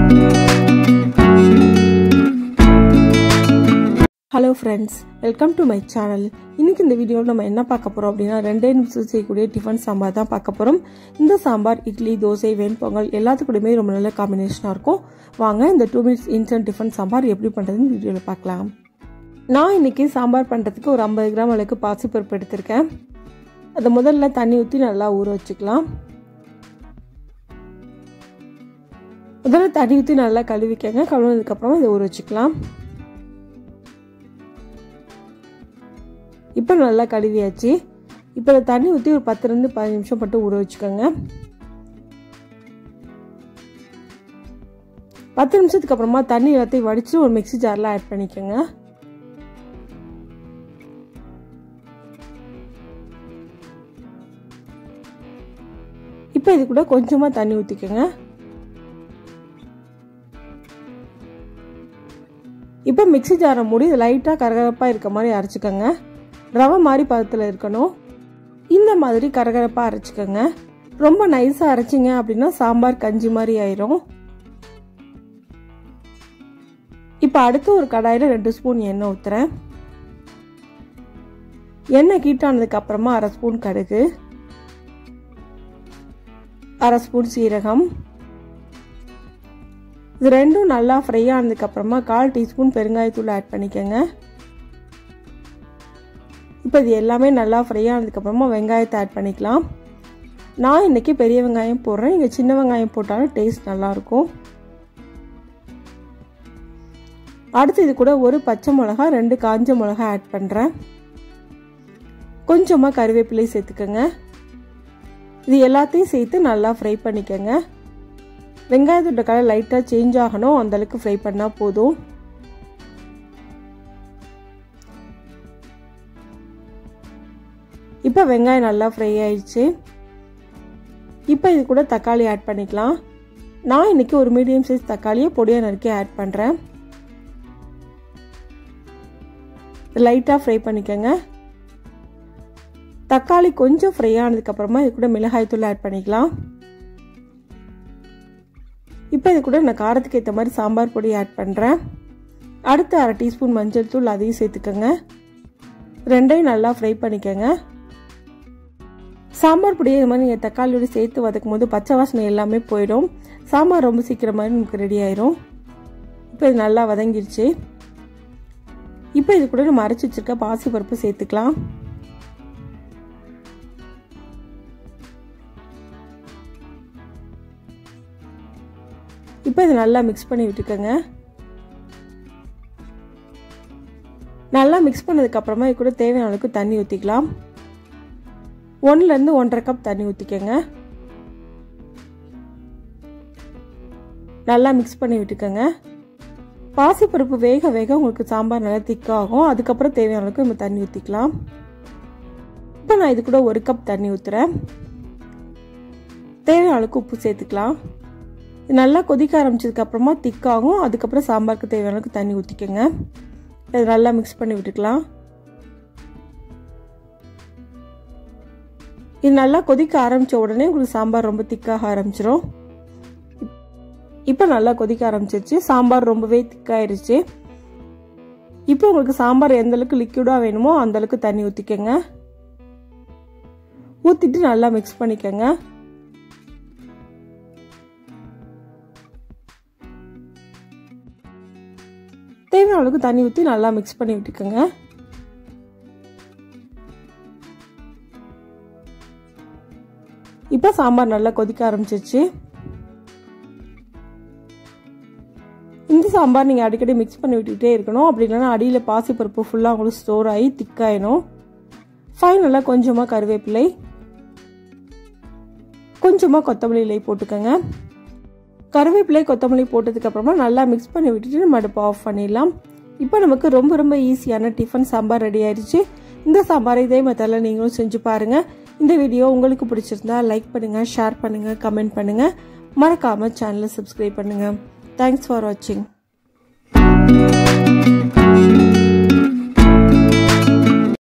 hello friends welcome to my channel இன்னைக்கு இந்த வீடியோவில் நம்ம என்ன பார்க்க போகிறோம் அப்படின்னா ரெண்டே நிமிஷம் செய்யக்கூடிய டிஃபன் சாம்பார் தான் பார்க்க போகிறோம் இந்த சாம்பார் இட்லி தோசை வெண்பொங்கல் எல்லாத்துக்கூடயுமே ரொம்ப நல்ல காம்பினேஷனாக இருக்கும் வாங்க இந்த two minutes instant tiffin sambar எப்படி பண்ணுறதுன்னு வீடியோவில் பார்க்கலாம் நான் இன்னைக்கு சாம்பார் பண்ணுறதுக்கு ஒரு ஐம்பது கிராம் அளவுக்கு பாசிப்பருப்பு எடுத்திருக்கேன் அதை முதல்ல தண்ணி ஊற்றி நல்லா ஊற வச்சுக்கலாம் முதல்ல தண்ணி ஊற்றி நல்லா கழுவிக்கங்க கழுவுனதுக்கப்புறமா இதை ஊற வச்சுக்கலாம் இப்போ நல்லா கழுவியாச்சு இப்போ இதை தண்ணி ஊற்றி ஒரு பத்துலேருந்து பதினஞ்சு நிமிஷம் மட்டும் ஊற வச்சுக்கோங்க பத்து நிமிஷத்துக்கு அப்புறமா தண்ணி எல்லாத்தையும் வடித்து ஒரு மிக்சி ஜாரில் ஆட் பண்ணிக்கோங்க இப்போ இது கூட கொஞ்சமாக தண்ணி ஊற்றிக்கோங்க இப்போ மிக்சி ஜாரை மூடி லைட்டாக கரகரப்பாக இருக்க மாதிரி அரைச்சிக்கோங்க ரவை மாதிரி பதத்தில் இருக்கணும் இந்த மாதிரி கரகரப்பாக அரைச்சிக்கோங்க ரொம்ப நைஸாக அரைச்சிங்க அப்படின்னா சாம்பார் கஞ்சி மாதிரி ஆயிரும் இப்போ அடுத்து ஒரு கடாயில் ரெண்டு ஸ்பூன் எண்ணெய் ஊற்றுறேன் எண்ணெய் ஹீட்டானதுக்கு அப்புறமா அரை ஸ்பூன் கடுகு அரை ஸ்பூன் சீரகம் இது ரெண்டும் நல்லா ஃப்ரை ஆனதுக்கப்புறமா கால் டீஸ்பூன் பெருங்காயத்தூள் ஆட் பண்ணிக்கோங்க இப்போ இது எல்லாமே நல்லா ஃப்ரை ஆனதுக்கப்புறமா வெங்காயத்தை ஆட் பண்ணிக்கலாம் நான் இன்றைக்கி பெரிய வெங்காயம் போடுறேன் இங்கே சின்ன வெங்காயம் போட்டாலும் டேஸ்ட் நல்லாயிருக்கும் அடுத்து இது கூட ஒரு பச்சை மிளகா ரெண்டு காஞ்ச மிளகா ஆட் பண்ணுறேன் கொஞ்சமாக கருவேப்பிலை சேர்த்துக்கோங்க இது எல்லாத்தையும் சேர்த்து நல்லா ஃப்ரை பண்ணிக்கோங்க வெங்காயத்தோட கலர் லைட்டாக சேஞ்ச் ஆகணும் அந்தளவுக்கு ஃப்ரை பண்ணால் போதும் இப்போ வெங்காயம் நல்லா ஃப்ரை ஆயிடுச்சு இப்போ இது கூட தக்காளி ஆட் பண்ணிக்கலாம் நான் இன்னைக்கு ஒரு மீடியம் சைஸ் தக்காளியை பொடியாக நறுக்கி ஆட் பண்ணுறேன் லைட்டாக ஃப்ரை பண்ணிக்கோங்க தக்காளி கொஞ்சம் ஃப்ரை ஆனதுக்கப்புறமா இது கூட மிளகாய்த்தூள் ஆட் பண்ணிக்கலாம் இப்போ இது கூட நான் காரத்துக்கு ஏற்ற மாதிரி சாம்பார் பொடி ஆட் பண்ணுறேன் அடுத்து அரை டீஸ்பூன் மஞ்சள் தூள் அதையும் சேர்த்துக்கோங்க ரெண்டையும் நல்லா ஃப்ரை பண்ணிக்கோங்க சாம்பார் பொடியை இது மாதிரி நீங்கள் தக்காளியோடு சேர்த்து வதக்கும் போது பச்சை வாசனை எல்லாமே போயிடும் சாம்பார் ரொம்ப சீக்கிரம் மாதிரி நமக்கு ரெடி ஆயிரும் இப்போ இது நல்லா வதங்கிருச்சு இப்போ இது கூட நம்ம அரைச்சி வச்சிருக்க பாசி பருப்பு சேர்த்துக்கலாம் இப்போ இதை நல்லா மிக்ஸ் பண்ணி விட்டுக்கோங்க நல்லா மிக்ஸ் பண்ணதுக்கப்புறமா இது கூட தேவையான அளவுக்கு தண்ணி ஊற்றிக்கலாம் ஒன்றுலேருந்து ஒன்றரை கப் தண்ணி ஊற்றிக்கோங்க நல்லா மிக்ஸ் பண்ணி விட்டுக்கோங்க பாசிப்பருப்பு வேக வேக உங்களுக்கு சாம்பார் நல்லா திக்காகும் அதுக்கப்புறம் தேவையான அளவுக்கு நம்ம தண்ணி ஊற்றிக்கலாம் இப்போ நான் இது கூட ஒரு கப் தண்ணி ஊற்றுறேன் தேவையான அளவுக்கு உப்பு சேர்த்துக்கலாம் நல்லா கொதிக்க ஆரம்பிச்சதுக்கு அப்புறமா திக்காகும் அதுக்கப்புறம் சாம்பாருக்கு தேவையான அளவுக்கு தண்ணி ஊற்றிக்கோங்க இது நல்லா மிக்ஸ் பண்ணி விட்டுக்கலாம் இது நல்லா கொதிக்க ஆரம்பித்த உடனே உங்களுக்கு சாம்பார் ரொம்ப திக்காக ஆரம்பிச்சிடும் இப்போ நல்லா கொதிக்க ஆரம்பிச்சிருச்சு சாம்பார் ரொம்பவே திக்காயிருச்சு இப்போ உங்களுக்கு சாம்பார் எந்த அளவுக்கு லிக்விடாக வேணுமோ அந்த அளவுக்கு தண்ணி ஊற்றிக்கோங்க ஊற்றிட்டு நல்லா மிக்ஸ் பண்ணிக்கோங்க தேவையான அளவுக்கு தண்ணி ஊற்றி நல்லா மிக்ஸ் பண்ணி விட்டுக்கோங்க இப்போ சாம்பார் நல்லா கொதிக்க ஆரம்பிச்சிருச்சு இந்த சாம்பார் நீங்கள் அடிக்கடி மிக்ஸ் பண்ணி விட்டுக்கிட்டே இருக்கணும் அப்படி இல்லைன்னா அடியில் பாசிப்பருப்பு ஃபுல்லாக உங்களுக்கு ஸ்டோர் ஆகி திக்காயிடும் ஃபைனலாக கொஞ்சமாக கருவேப்பிலை கொஞ்சமாக கொத்தமல்லி இலை போட்டுக்கோங்க கருவேப்பிலை கொத்தமல்லி போட்டதுக்கப்புறமா நல்லா மிக்ஸ் பண்ணி விட்டுட்டு நம்ம அடுப்பு ஆஃப் பண்ணிடலாம் இப்போ நமக்கு ரொம்ப ரொம்ப ஈஸியான டிஃபன் சாம்பார் ரெடி ஆயிடுச்சு இந்த சாம்பார் இதே மெத்தடில் நீங்களும் செஞ்சு பாருங்கள் இந்த வீடியோ உங்களுக்கு பிடிச்சிருந்தா லைக் பண்ணுங்கள் ஷேர் பண்ணுங்கள் கமெண்ட் பண்ணுங்கள் மறக்காமல் சேனலை சப்ஸ்கிரைப் பண்ணுங்கள் தேங்க்ஸ் ஃபார் வாட்சிங்